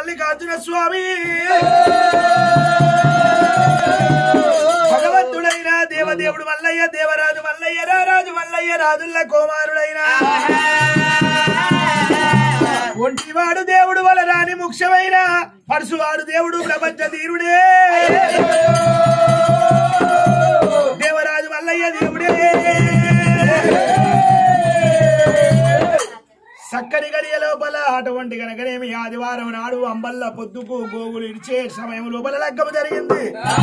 మల్లికార్జున స్వామి భగవంతుడైన దేవదేవుడు మల్లయ్య దేవరాజు మల్లయ్య రారాజు మల్లయ్య రాజుల్ల కుమారుడైన ఒంటివాడు దేవుడు వల రాని ముఖ్యమైన పరుసువాడు దేవుడు ప్రపంచ తీరుడే దేవరాజు మల్లయ్య దేవుడే సక్కని గడియ లోపల అటువంటి గనకనేమి ఆదివారం నాడు అంబల్ల పొద్దుకు గోగులు ఇడిచే సమయం లోపల లగ్గము జరిగింది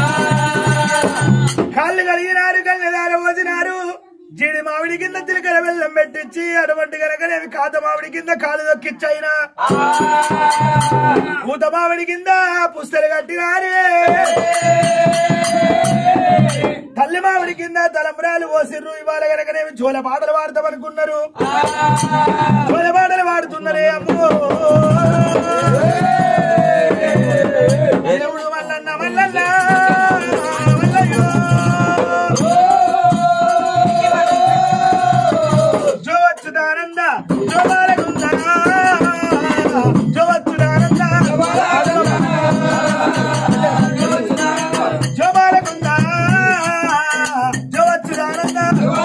కాళ్ళు కలిగినారు కళ్ళదార పోసినారు జీడి మామిడి కింద తిలకల బెల్లం పెట్టించి అటువంటి గనకనేమి కాత మామిడి కింద కాలు దొక్కిచ్చైనా పూత మామిడి కింద పుస్తలు కట్టినారే తల్లి మామిడి కింద తలంబరాలు పోసిర్రు ఇవాళ గనకనేమి జోల పాటలు పాడతామనుకున్నారు జోల పాటలు పాడుతున్నారే అమ్మో దేవుడు మల్లన్న మల్లన్న మల్లయ్యో. జో వచ్చుదానంద జో బాలకుంద జో వచ్చుదానంద జో బాలకుంద జో వచ్చుదానంద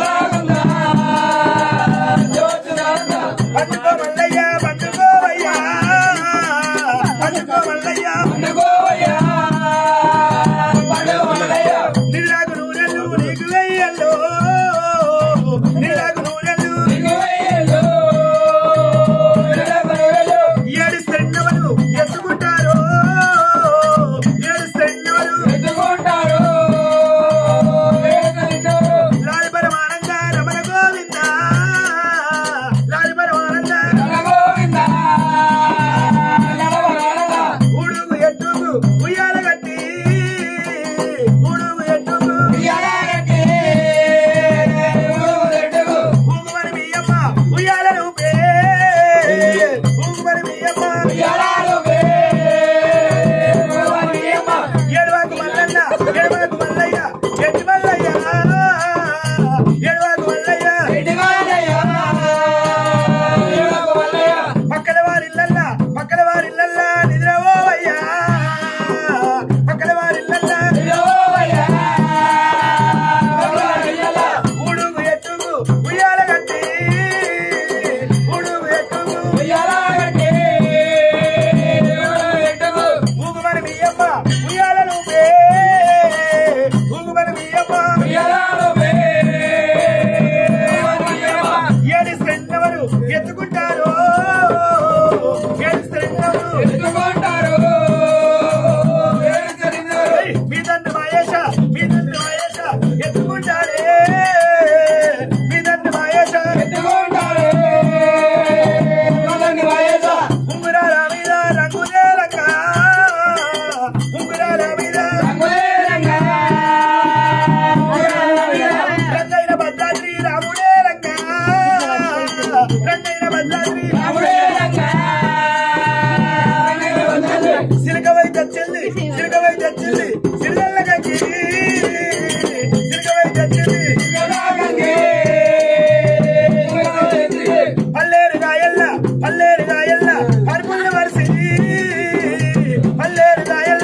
పండుకో మల్లయ్య పండుకోవయ్యా పండుకో మల్లయ్య నీలాగు నూనెలు నీకు వెయ్యల్లో నీలాగు నూనెలు ఏడు సెండవలు ఎత్తుకుంటారు ఏడు సెండవలు లాలి పరమానంద రమణ గోవింద లాలి పరమానంద ఉడుగు ఎట్టుగు ఉయ్యాల గట్టి ఉడుగు ఎట్టుగు ఊగుమని మీ అమ్మ ఉయ్యాల రూపే ఊగుమని మీ అమ్మ ఏడువాకు మల్లన్న ఏడువాకు మల్లయ్య ఎట్టి మల్లయ్య ఏడువాకు మల్లయ్య పక్కల వారిల్లల్లా పక్కల వారిల్లల్లా నిద్రపోవయ్యా పక్కల వారిల్లల్లా ఉడుగు ఎట్టుగు ఉయ్యాల గట్టి ఉడుగు ఎట్టుగు ఊగుమని మీ అమ్మ ఉయ్యాల రూపే ఊగుమని మీ అమ్మ ఏడు సెంటవరు ఎత్తుకుంటారు ఏడు సెంటవరు ఏయ్, మీ తండ్రి మహేష మీ తండ్రి మహేష ఎత్తుకుంటాడే మీ తండ్రి మహేష ఉంగురాల మీద రంగులేలంగా ఉంగురాల మీద రంగైన భద్రాద్రి రాముడే రంగా రంగైన భద్రాద్రి సిలకవై తెచ్చింది సిలకవై తెచ్చింది సిరిగల్ల గంగి సిలకవై తెచ్చింది పల్లేరు గాయల్ల పల్లేరు గాయల్ల పరుపుల్ల వరిసి పల్లేరు గాయల్ల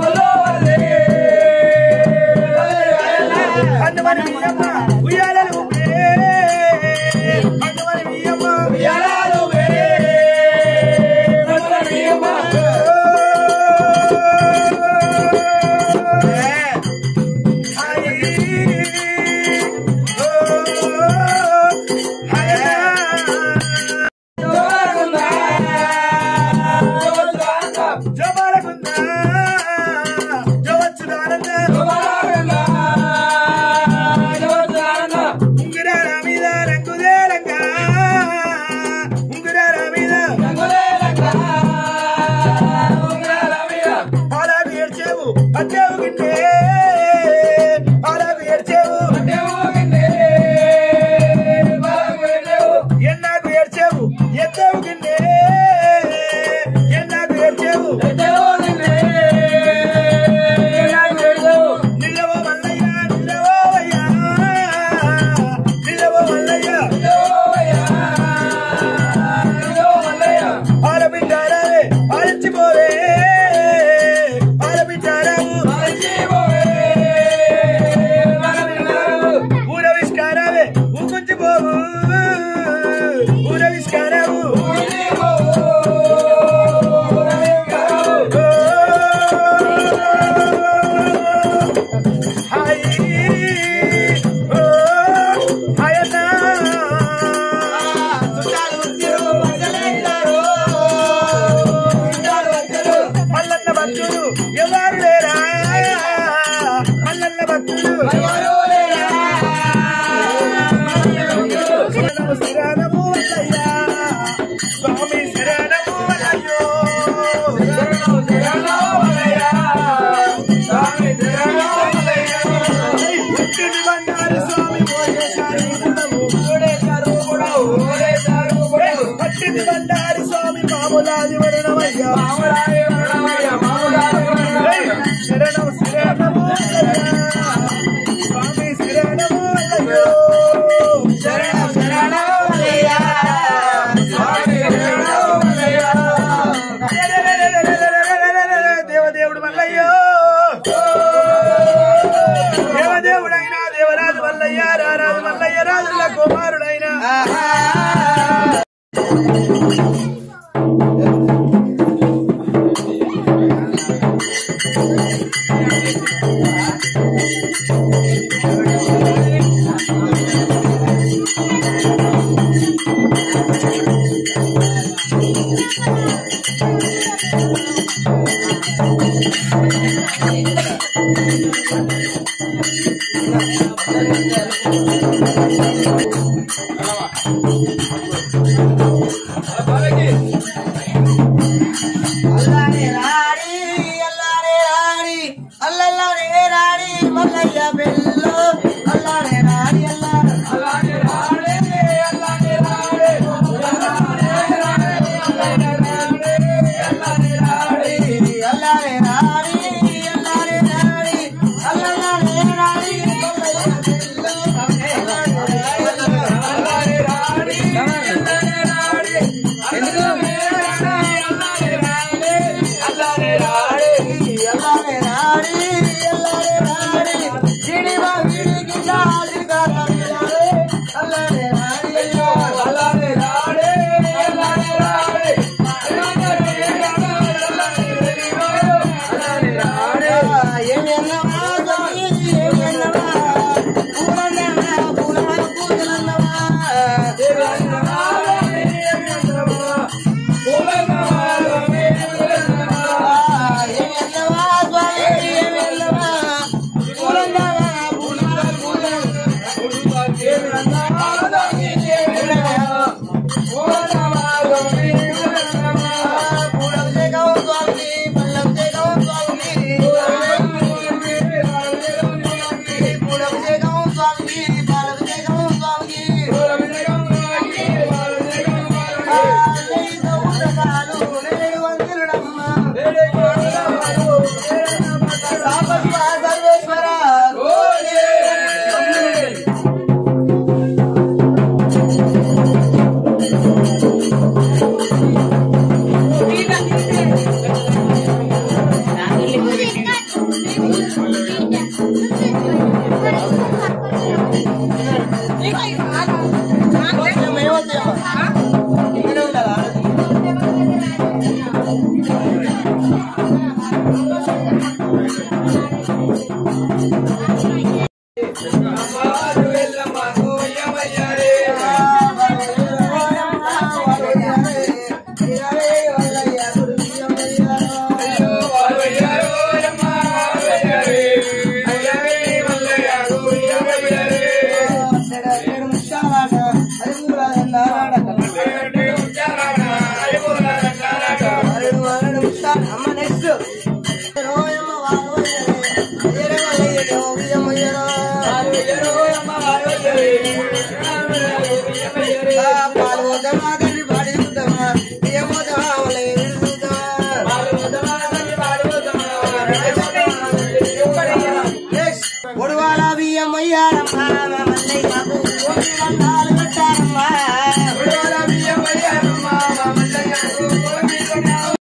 పండుమని మీ అమ్మ ఉయ్యాలలు ఊపే. పండుమని మీ అమ్మ వరణమయ్యా ఏయ్, శరణం శరణము అయ్యా. స్వామి శరణము అయ్యో శరణం శరణం అయ్యా స్వామి శరణం అయ్యా దేవదేవుడు మల్లయ్యో దేవదేవుడైనా దేవరాజు మల్లయ్య రారాజు మల్లయ్య రాజుల కుమారుడైనా అల్లానే రాడి అల్లానే రాడి అల్లల్లానే రాడి మల్లయ్య బెల్లో అల్లానే రాడి అల్లానే అల్లానే రాడి అల్లానే రాడి అల్లానే రాడి అల్లానే రాడి అల్లానే రాడి అల్లల్లానే రాడి మల్లయ్య బెల్లో అల్లానే రాడి అల్లానే రాడి ఎందుకు అల్లానే రాడి అల్లానే రాడి అల్లానే రాడి జిడివా విడికి నాడి గారాడి అల్లానే రాడి అల్లానే రాడి అల్లానే రాడి అల్లానే రాడి ఏమన్నమా స్వామి ఏమన్నమా పూలన్నమా పూల పూజలన్నమా ఏమన్నమా ఏమన్నమా అమ్మనే